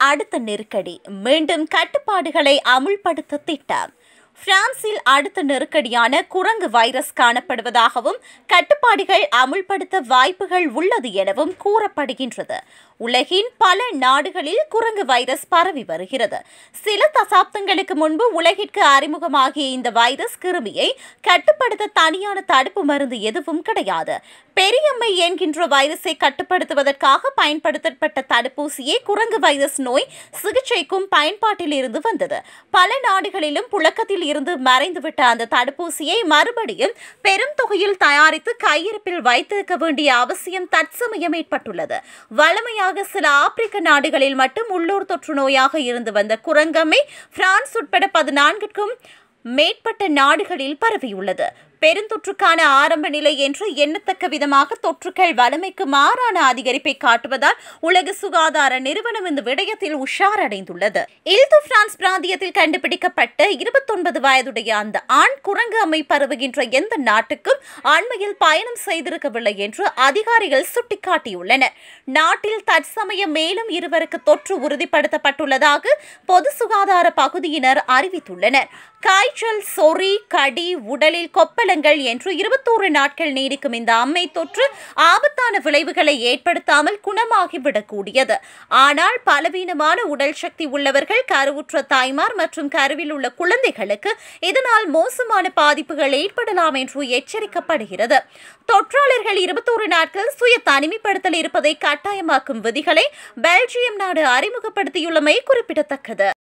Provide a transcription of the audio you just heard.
அடுத்த நெருக்கடி மீண்டும் கட்டுப்பாடுகளை அமுல்படுத்த திட்டம் பிரான்சில் அடுத்த நெருக்கடியான குரங்கு வைரஸ் காணப்படுவதாகவும் கட்டுப்பாடுகள் அமுல்படுத்த வாய்ப்புகள் உள்ளது எனவும் கூறப்படுகின்றது உலகின் பல நாடுகளில் குரங்கு வைரஸ் பரவி வருகிறது சில தசாப்தங்களுக்கு முன்பு உலகிற்கு அறிமுகமாகிய இந்த வைரஸ் கிருமியை கட்டுப்படுத்த தனியான தடுப்பு மருந்து எதுவும் கிடையாது பெரியம்மை என்கின்ற வைரஸை கட்டுப்படுத்துவதற்காக பயன்படுத்தப்பட்ட தடுப்பூசியே குரங்கு வைரஸ் நோய் சிகிச்சைக்கும் பயன்பாட்டில் இருந்து வந்தது பல நாடுகளிலும் புழக்கத்தில் இருந்து மறைந்துவிட்ட அந்த தடுப்பூசியை மறுபடியும் பெரும் தொகையில் தயாரித்து கையிருப்பில் வைத்திருக்க வேண்டிய அவசியம் தற்சமயம் ஏற்பட்டுள்ளது வளமையாக சில ஆப்பிரிக்க நாடுகளில் மட்டும் உள்ளூர் தொற்று நோயாக இருந்து வந்த குரங்கம்மை பிரான்ஸ் உட்பட பதினான்கிற்கும் மேற்பட்ட நாடுகளில் பரவியுள்ளது பெருந்தொற்றுக்கான ஆரம்ப நிலை என்று எண்ணத்தக்க விதமாக தொற்றுகள் வலிமைக்கு மாறான அதிகரிப்பை காட்டுவதால் உலக சுகாதார நிறுவனம் இந்த விடயத்தில் உஷாரடைந்துள்ளது இல்து பிரான்ஸ் பிராந்தியத்தில் கண்டுபிடிக்கப்பட்ட இருபத்தொன்பது வயதுடைய அந்த ஆண் குரங்கு அம்மை பரவுகின்ற எந்த நாட்டுக்கும் அண்மையில் பயணம் செய்திருக்கவில்லை என்று அதிகாரிகள் சுட்டிக்காட்டியுள்ளனர் நாட்டில் தற்சமயம் மேலும் இருவருக்கு தொற்று உறுதிப்படுத்தப்பட்டுள்ளதாக பொது சுகாதார பகுதியினர் அறிவித்துள்ளனர் காய்ச்சல் சொறி கடி உடலில் கொப்பளங்கள் என்று இருபத்தோரு நாட்கள் நீடிக்கும் இந்த அம்மை தொற்று ஆபத்தான விளைவுகளை ஏற்படுத்தாமல் குணமாகிவிடக்கூடியது ஆனால் பலவீனமான உடல் சக்தி உள்ளவர்கள் கருவுற்ற தாய்மார் மற்றும் கருவில் உள்ள குழந்தைகளுக்கு இதனால் மோசமான பாதிப்புகள் ஏற்படலாம் என்று எச்சரிக்கப்படுகிறது தொற்றாளர்கள் இருபத்தோரு நாட்கள் சுய தனிமைப்படுத்தல் இருப்பதை கட்டாயமாக்கும் விதிகளை பெல்ஜியம் நாடு அறிமுகப்படுத்தியுள்ளமை குறிப்பிடத்தக்கது